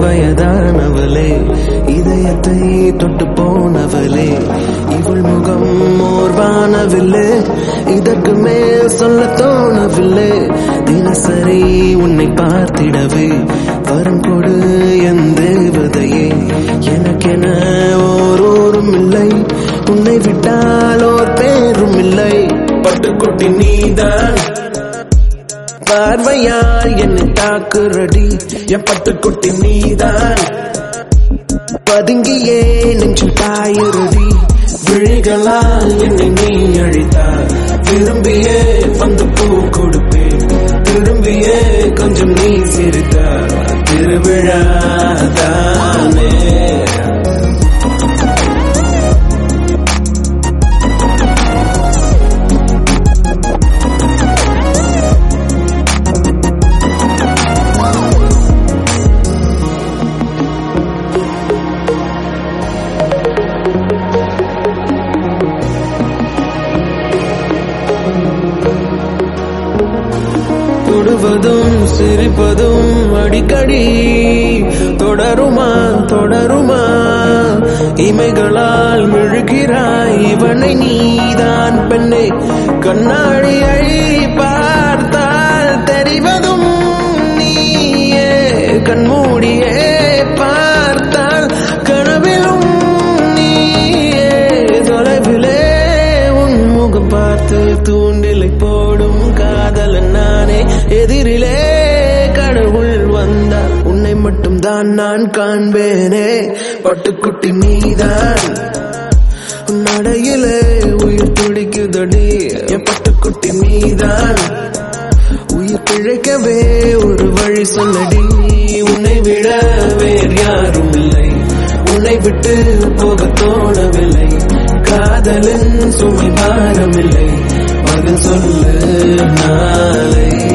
வயதானவளே இதயத்தை தொட்டு போனவளே இவள் முகம் ஓர்வானவில்லை இதற்கு மேல் சொல்ல தோணவில்லை தினசரி உன்னை பார்த்திடவே வரம் கொடு என் தேவதையே எனக்கென ஓரோரும் இல்லை உன்னை விட்டால் ஓர் பேரும் இல்லை பட்டுக்குட்டி நீதான் பார்வையால் என்னை தாக்குறடி என் பட்டுக்குட்டி நீதான் பதுங்கியே நெஞ்சில் பாயுறடி விழிகளால் என்னை நீ அழித்தார் திரும்பியே வந்து பூ கொடுப்பேன் திரும்பியே கொஞ்சம் நீ சிரித்தார் திருவிழா தானே தொடுவதும் சிரிப்பதும் அடிக்கடி தொடருமா தொடருமா இமைகளால் விழுகிறாய் இவனை நீதான் பெண்ணே கண்ணாடியை பார்த்தால் தெரிவதும் நீயே கண்மூடியே பார்த்தால் கனவிலும் நீயே தொலைவிலே உன் முகம் பார்த்து தூண்டிலை போடும் காதலன் நானே எதிரிலே கடவுள் வந்தால் உன்னை மட்டும் தான் நான் காண்பேனே பட்டுக்குட்டி நீதான் உன் நடையிலே உயிர் துடிக்குதடி என் பட்டுக்குட்டி நீதான் உயிர் பிழைக்கவே ஒரு வழி சொல்லடி உன்னை விட வேறு யாரும் இல்லை உன்னை விட்டு போக தோணவில்லை காதலின் சுமை பாரமில்லை பதில் சொல்லு நாளை